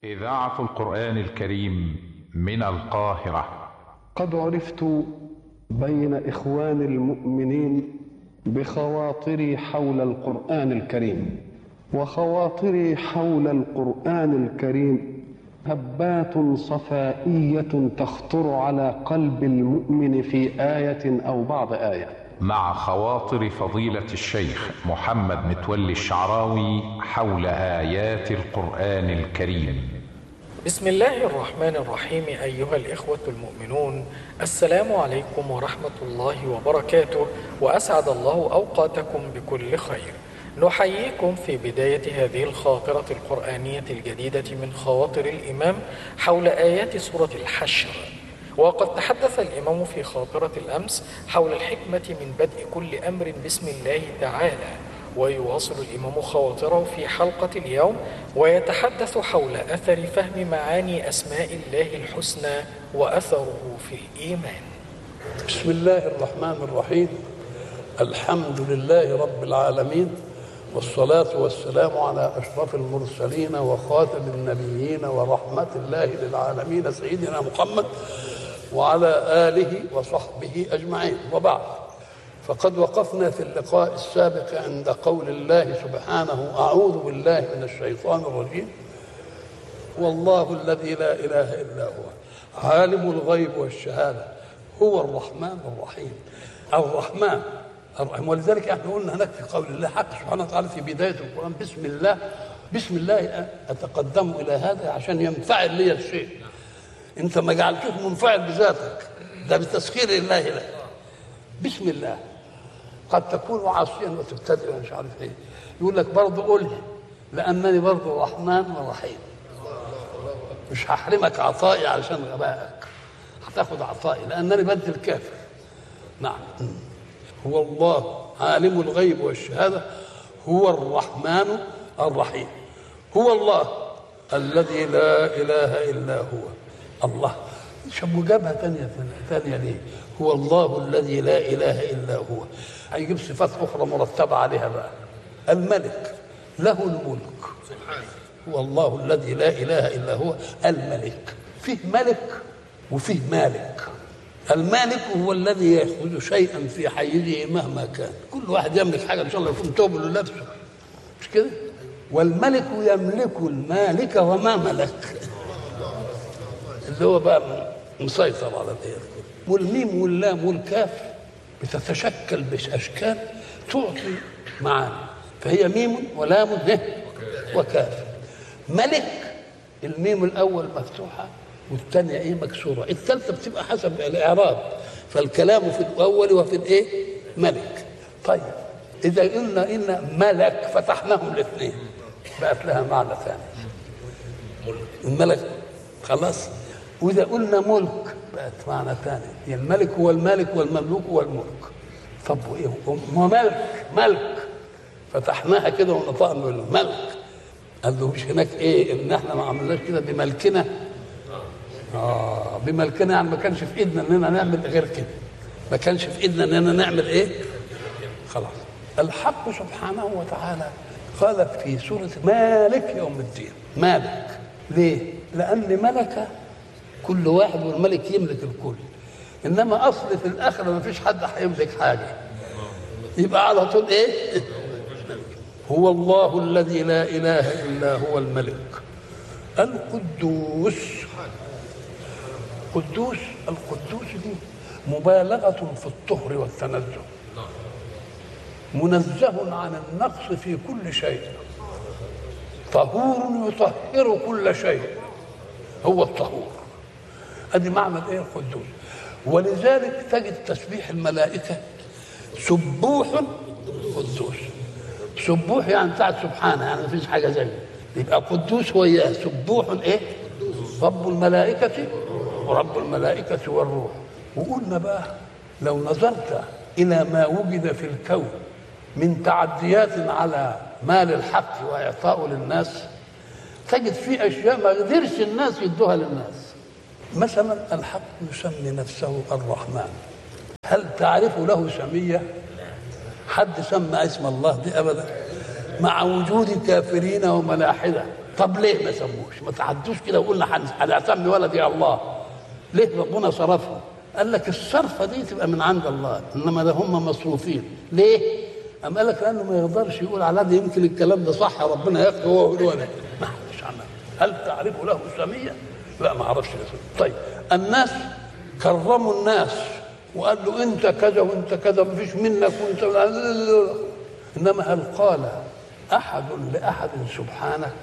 إذاعة القرآن الكريم من القاهرة قد عرفت بين إخوان المؤمنين بخواطري حول القرآن الكريم وخواطري حول القرآن الكريم هبات صفائية تخطر على قلب المؤمن في آية أو بعض آية مع خواطر فضيلة الشيخ محمد متولي الشعراوي حول آيات القرآن الكريم بسم الله الرحمن الرحيم أيها الإخوة المؤمنون السلام عليكم ورحمة الله وبركاته وأسعد الله أوقاتكم بكل خير نحييكم في بداية هذه الخاطرة القرآنية الجديدة من خواطر الإمام حول آيات سورة الحشر وقد تحدث الإمام في خاطرة الأمس حول الحكمة من بدء كل أمر بسم الله تعالى ويواصل الإمام خواطره في حلقة اليوم ويتحدث حول أثر فهم معاني أسماء الله الحسنى وأثره في الإيمان بسم الله الرحمن الرحيم الحمد لله رب العالمين والصلاة والسلام على أشرف المرسلين وخاتم النبيين ورحمة الله للعالمين سيدنا محمد وعلى آله وصحبه أجمعين وبعد فقد وقفنا في اللقاء السابق عند قول الله سبحانه أعوذ بالله من الشيطان الرجيم والله الذي لا إله إلا هو عالم الغيب والشهادة هو الرحمن الرحيم الرحمن الرحيم ولذلك احنا قلنا هناك في قول الله حق سبحانه وتعالى في بداية القرآن بسم الله بسم الله أتقدم إلى هذا عشان ينفعل لي الشيء أنت ما جعلتوش منفعل بذاتك ده بتسخير الله لك بسم الله قد تكون عاصيا وتبتدئ مش عارف ايه يقول لك برضه قولها لانني برضه رحمن ورحيم مش هحرمك عطائي علشان غبائك هتاخد عطائي لانني بدي الكافر نعم هو الله عالم الغيب والشهاده هو الرحمن الرحيم هو الله الذي لا اله الا هو الله شو جابها ثانيه ثانيه ليه؟ هو الله الذي لا اله الا هو هيجيب صفات اخرى مرتبه عليها بقى الملك له الملك هو الله الذي لا اله الا هو الملك فيه ملك وفيه مالك المالك هو الذي ياخذ شيئا في حيزه مهما كان كل واحد يملك حاجه ان شاء الله يكون توب له لابسه مش كده والملك يملك المالك وما ملك اللي هو بقى مسيطر على الايه والميم واللام والكاف بتتشكل باشكال تعطي معاني فهي ميم ولام وكاف ملك الميم الاول مفتوحه والثانيه ايه مكسوره الثالثه بتبقى حسب الاعراب فالكلام في الاول وفي الايه ملك طيب اذا قلنا ان ملك فتحناهم الاثنين بقت لها معنى ثاني الملك خلاص واذا قلنا ملك بقت معنى ثاني يعني الملك هو المالك والمملوك هو الملك طب وايه هو ملك ملك فتحناها كده ونطقنا نقول له ملك قال له مش هناك ايه ان احنا ما عملناش كده بملكنا اه بملكنا يعني ما كانش في ايدنا اننا نعمل غير كده ما كانش في ايدنا اننا نعمل ايه خلاص الحق سبحانه وتعالى قال في سورة مالك يوم الدين مالك ليه؟ لأن ملك كل واحد والملك يملك الكل انما اصل في الاخره ما فيش حد هيملك حاجه يبقى على طول ايه هو الله الذي لا اله الا هو الملك القدوس قدوس القدوس دي مبالغه في الطهر والتنزه منزه عن النقص في كل شيء طهور يطهر كل شيء هو الطهور ادي معنى الايه القدوس ولذلك تجد تسبيح الملائكه سبوح قدوس سبوح يعني بتاعت سبحانه يعني مفيش حاجه زيه يبقى قدوس هو اياه سبوح ايه رب الملائكه ورب الملائكه والروح وقلنا بقى لو نظرت الى ما وجد في الكون من تعديات على مال الحق واعطائه للناس تجد فيه اشياء ما قدرش الناس يدوها للناس مثلا الحق يسمي نفسه الرحمن هل تعرف له سمية حد سمى اسم الله دي أبدا مع وجود كافرين وملاحدة طب ليه ما سموش ما تعدوش كده وقلنا هن- هنسمي ولدي الله ليه ربنا صرفهم قال لك الصرفه دي تبقى من عند الله انما ده هم مصروفين ليه أم قال لك لانه ما يقدرش يقول على ده يمكن الكلام ده صح ربنا ياخده هو ويقول له ما حدش عنه هل تعرف له سميا؟ لا ما اعرفش اسمه طيب الناس كرموا الناس وقال له انت كذا وانت كذا ما فيش منك وانت لا لا لا لا. انما هل قال احد لاحد سبحانك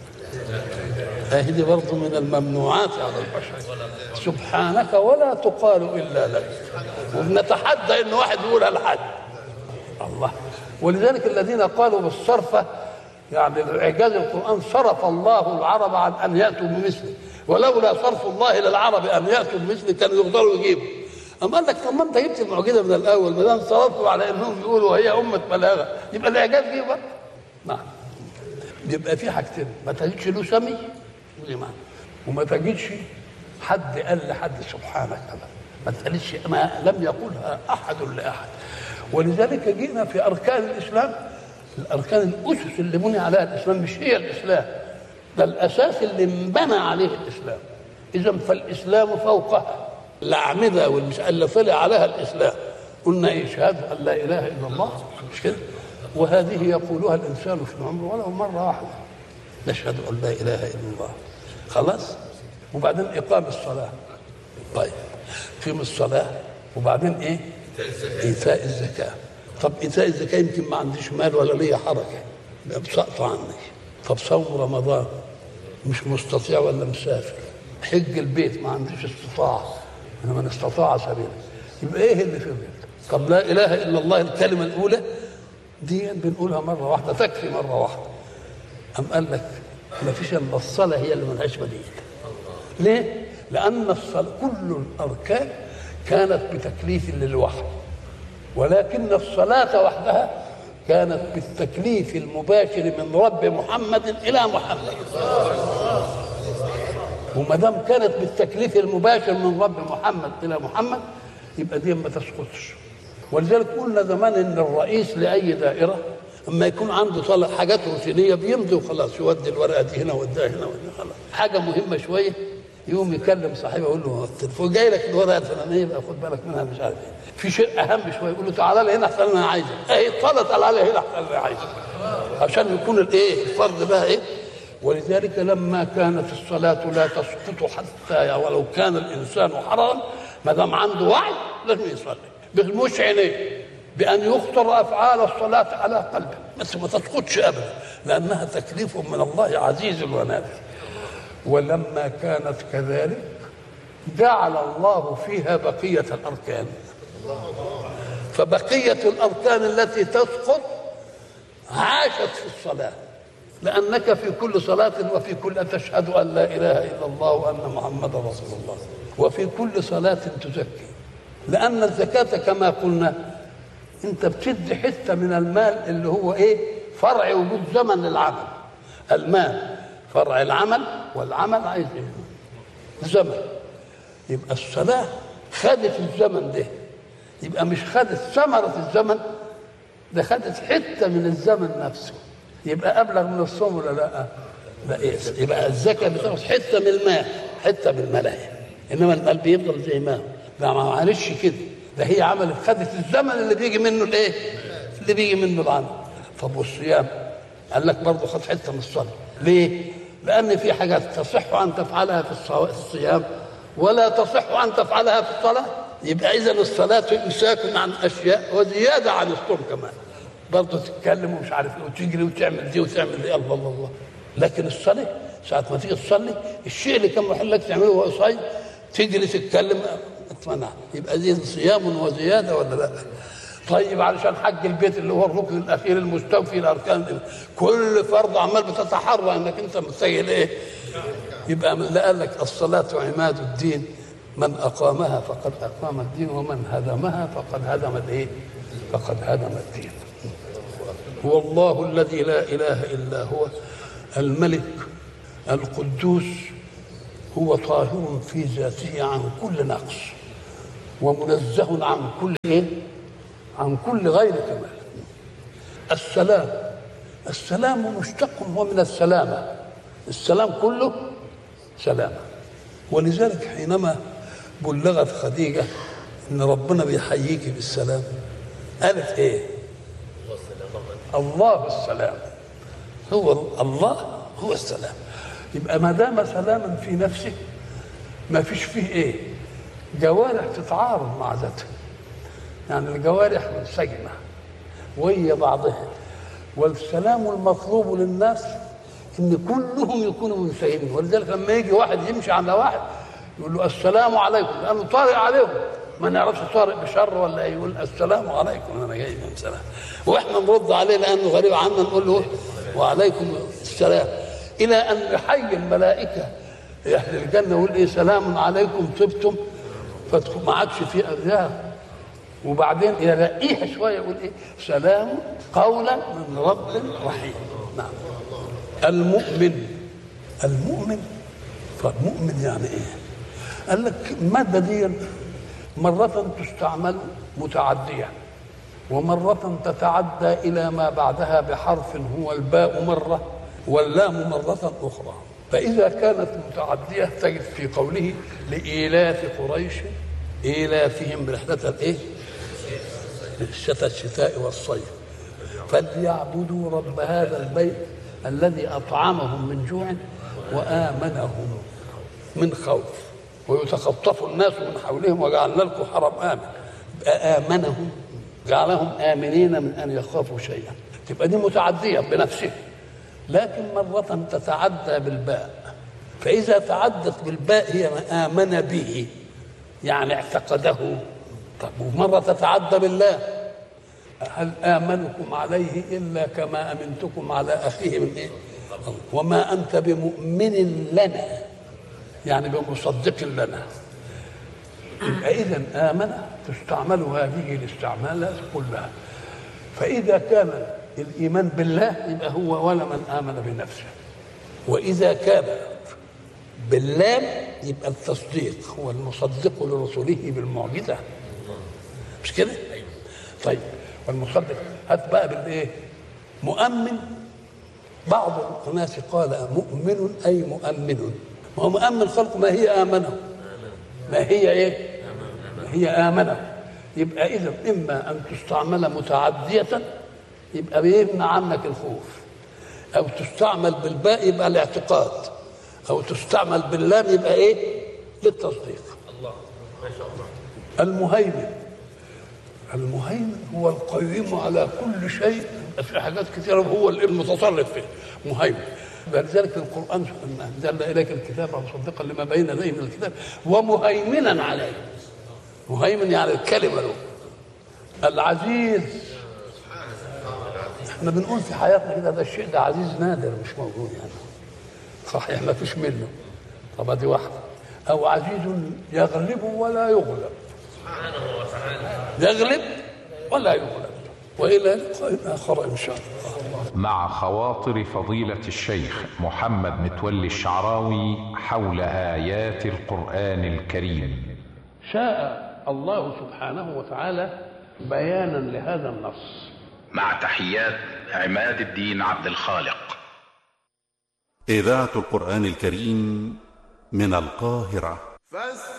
هذه برضه من الممنوعات على البشر سبحانك ولا تقال الا لك وبنتحدى ان واحد يقولها لحد الله ولذلك الذين قالوا بالصرفه يعني اعجاز القران صرف الله العرب عن ان ياتوا بمثله ولولا صرف الله للعرب ان ياتوا بمثله كانوا يقدروا يجيبوا اما قال لك طب ما انت جبت المعجزه من الاول ما دام صرفوا على انهم يقولوا هي امه بلاغه يبقى الاعجاز جه برضه نعم يبقى في حاجتين ما تجدش له سمي ودي معنى وما تجدش حد قال لحد سبحانك أبدا ما تقالش ما لم يقولها احد لاحد ولذلك جئنا في اركان الاسلام الاركان الاسس اللي بني عليها الاسلام مش هي الاسلام ده الاساس اللي انبنى عليه الاسلام اذا فالاسلام فوقها الاعمده والمش اللي طلع عليها الاسلام قلنا ايه شهاده ان لا اله الا الله مش كده وهذه يقولها الانسان في عمره ولو مره واحده نشهد ان لا اله الا الله خلاص وبعدين اقام الصلاه طيب قيم الصلاه وبعدين ايه ايتاء الزكاه طب ايتاء الزكاه يمكن ما عنديش مال ولا ليا حركه يبقى بسقط عني طب صوم رمضان مش مستطيع ولا مسافر حج البيت ما عنديش استطاعه انا من استطاع سبيلا يبقى ايه اللي في البيت طب لا اله الا الله الكلمه الاولى دي بنقولها مره واحده تكفي مره واحده أم قال لك ما فيش الا الصلاه هي اللي ملهاش بديل ليه؟ لأن الصلاة كل الأركان كانت بتكليف للوحي ولكن الصلاة وحدها كانت بالتكليف المباشر من رب محمد إلى محمد وما دام كانت بالتكليف المباشر من رب محمد إلى محمد يبقى دي ما تسقطش ولذلك قلنا زمان ان الرئيس لاي دائره اما يكون عنده طلع حاجات روتينيه بيمضي وخلاص يودي الورقه دي هنا ويوديها هنا ويوديها خلاص حاجه مهمه شويه يقوم يكلم صاحبه يقول له التليفون جاي لك الورقه الفلانيه يبقى خد بالك منها مش عارف ايه في شيء اهم شويه يقول له تعالى لي هنا احسن انا عايزك اهي طلع تعالى لي هنا احسن انا عايزك عشان يكون الايه الفرد بقى ايه ولذلك لما كانت الصلاة لا تسقط حتى ولو كان الإنسان حرا ما دام عنده وعي لازم يصلي بغموش عينيه بأن يخطر أفعال الصلاة على قلبه بس ما تسقطش أبدا لأنها تكليف من الله عزيز ونافذ ولما كانت كذلك جعل الله فيها بقية الأركان فبقية الأركان التي تسقط عاشت في الصلاة لأنك في كل صلاة وفي كل تشهد أن لا إله إلا الله وأن محمدا رسول الله وفي كل صلاة تزكي لأن الزكاة كما قلنا أنت بتدي حتة من المال اللي هو إيه فرع وجود زمن للعمل المال فرع العمل والعمل عايز إيه زمن يبقى الصلاة خدت الزمن ده يبقى مش خدت ثمرة الزمن ده خدت حتة من الزمن نفسه يبقى أبلغ من الصوم ولا لا؟ لا إيه؟ يبقى الزكاة بتاخد حتة من المال حتة من المال إنما المال بيفضل زي ما هو ده ما معلش كده ده هي عملت خدت الزمن اللي بيجي منه الايه؟ اللي بيجي منه العمل طب والصيام قال لك برضه خد حته من الصلاه ليه؟ لان في حاجات تصح ان تفعلها في الصو- الصيام ولا تصح ان تفعلها في الصلاه يبقى اذا الصلاه امساك عن اشياء وزياده عن الصوم كمان برضه تتكلم ومش عارف ايه وتجري وتعمل دي وتعمل دي الله الله الله لكن الصلاه ساعه ما تيجي تصلي الشيء اللي كان محل لك تعمله وهو صايم تجري تتكلم اتمنع يبقى دي صيام وزياده ولا لا؟ طيب علشان حج البيت اللي هو الركن الاخير المستوفي الاركان كل فرض عمال بتتحرى انك انت متسيل ايه؟ يبقى من لا قال لك الصلاه عماد الدين من اقامها فقد اقام الدين ومن هدمها فقد هدم الايه؟ فقد هدم الدين. هو الله الذي لا اله الا هو الملك القدوس هو طاهر في ذاته عن كل نقص ومنزه عن كل ايه؟ عن كل غير كمال السلام السلام مشتق هو من السلامة السلام كله سلام ولذلك حينما بلغت خديجة إن ربنا بيحييك بالسلام قالت إيه؟ الله السلام هو الله هو السلام يبقى ما دام سلاما في نفسه ما فيش فيه ايه جوارح تتعارض مع ذاتها يعني الجوارح منسجمه وهي بعضها والسلام المطلوب للناس ان كلهم يكونوا منسجمين ولذلك لما يجي واحد يمشي على واحد يقول له السلام عليكم لانه طارئ عليهم ما نعرفش طارئ بشر ولا إيه، يقول السلام عليكم انا جاي من سلام واحنا نرد عليه لانه غريب عنا نقول له وعليكم السلام الى ان يحيي الملائكه اهل الجنه يقول ايه سلام عليكم طبتم فادخلوا ما عادش في ارجاء وبعدين يلاقيها شويه يقول ايه سلام قولا من رب رحيم نعم المؤمن المؤمن فالمؤمن يعني ايه قال لك الماده دي مرة تستعمل متعدية ومرة تتعدى إلى ما بعدها بحرف هو الباء مرة واللام مرة أخرى فإذا كانت متعدية تجد في قوله لإيلاف قريش إيلافهم رحلة الإيه؟ الشتاء الشتاء والصيف فليعبدوا رب هذا البيت الذي أطعمهم من جوع وآمنهم من خوف ويتخطف الناس من حولهم وجعلنا لكم حرم آمن يبقى آمنهم جعلهم آمنين من أن يخافوا شيئا تبقى دي متعدية بنفسها لكن مرة تتعدى بالباء فإذا تعدت بالباء هي ما آمن به يعني اعتقده طب ومرة تتعدى بالله هل آمنكم عليه إلا كما أمنتكم على أخيه من إيه؟ وما أنت بمؤمن لنا يعني بمصدق لنا يبقى إذا آمن تستعمل هذه الاستعمالات كلها فإذا كان الإيمان بالله يبقى هو ولا من آمن بنفسه وإذا كان باللام يبقى التصديق هو المصدق لرسله بالمعجزة مش كده؟ طيب والمصدق هات بقى بالايه؟ مؤمن بعض الناس قال مؤمن اي مؤمن ما هو مؤمن خلق ما هي امنه ما هي ايه؟ ما هي امنه يبقى اذا اما ان تستعمل متعديه يبقى بيمنع عنك الخوف او تستعمل بالباء يبقى الاعتقاد او تستعمل باللام يبقى ايه؟ للتصديق الله ما شاء الله المهيمن المهيمن هو القيم على كل شيء في حاجات كثيرة هو المتصرف فيه مهيمن ولذلك القرآن أنزلنا إليك الكتاب مصدقا لما بين يديه من الكتاب ومهيمنا عليه مهيمن يعني الكلمة له العزيز احنا بنقول في حياتنا كده ده الشيء ده عزيز نادر مش موجود يعني صحيح ما فيش منه طب دي واحدة أو عزيز يغلب ولا يغلب يغلب ولا يغلب والى لقاء اخر ان شاء الله مع خواطر فضيلة الشيخ محمد متولي الشعراوي حول آيات القرآن الكريم شاء الله سبحانه وتعالى بيانا لهذا النص مع تحيات عماد الدين عبد الخالق إذاعة القرآن الكريم من القاهرة فاستمعوا